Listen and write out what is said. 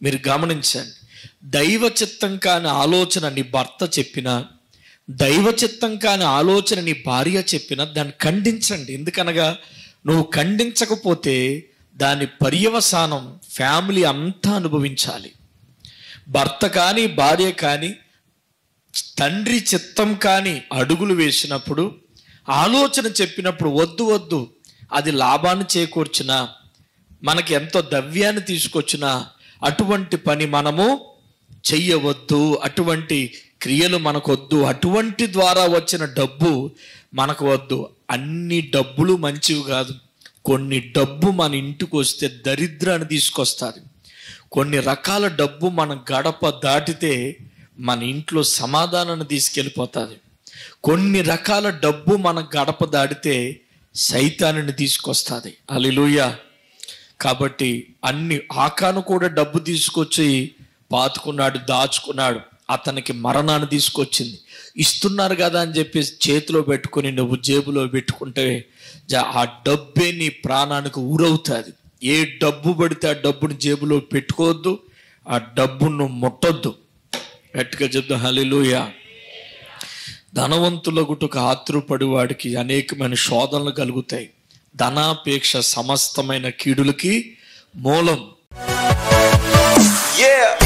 మీరు గమనించండి దైవ చిత్తం కాని ఆలోచన నీ భర్త చెప్పినా దైవ చిత్తం కాని ఆలోచన నీ భార్య చెప్పినా దాన్ని ఖండించండి ఎందుకనగా నువ్వు ఖండించకపోతే దాని పర్యవసానం ఫ్యామిలీ అంతా అనుభవించాలి భర్త కానీ భార్య కానీ తండ్రి చిత్తం కాని అడుగులు వేసినప్పుడు ఆలోచన చెప్పినప్పుడు వద్దు వద్దు అది లాభాన్ని చేకూర్చినా మనకి ఎంతో ద్రవ్యాన్ని తీసుకొచ్చినా అటువంటి పని మనము చెయ్యవద్దు అటువంటి క్రియలు మనకొద్దు అటువంటి ద్వారా వచ్చిన డబ్బు మనకు వద్దు అన్ని డబ్బులు మంచివి కాదు కొన్ని డబ్బు మన ఇంటికి వస్తే దరిద్రాన్ని తీసుకొస్తుంది కొన్ని రకాల డబ్బు మన గడప దాటితే మన ఇంట్లో సమాధానాన్ని తీసుకెళ్ళిపోతుంది కొన్ని రకాల డబ్బు మన గడప దాటితే సైతాన్ని తీసుకొస్తుంది అలిలుయ కాబట్టి అన్ని ఆకాను కూడా డబ్బు తీసుకొచ్చి పాతుకున్నాడు దాచుకున్నాడు అతనికి మరణాన్ని తీసుకొచ్చింది ఇస్తున్నారు కదా అని చెప్పి చేతిలో పెట్టుకొని నువ్వు జేబులో పెట్టుకుంటే జా- ఆ డబ్బే నీ ప్రాణానికి ఊరవుతుంది ఏ డబ్బు పడితే ఆ డబ్బుని జేబులో పెట్టుకోవద్దు ఆ డబ్బును ముట్టొద్దు గట్టిగా చెప్తాం హలిలుయా ధనవంతులగుటకు ఆతృపడి వాడికి అనేకమైన శోధనలు కలుగుతాయి ధనాపేక్ష సమస్తమైన కీడులకి మూలం Yeah.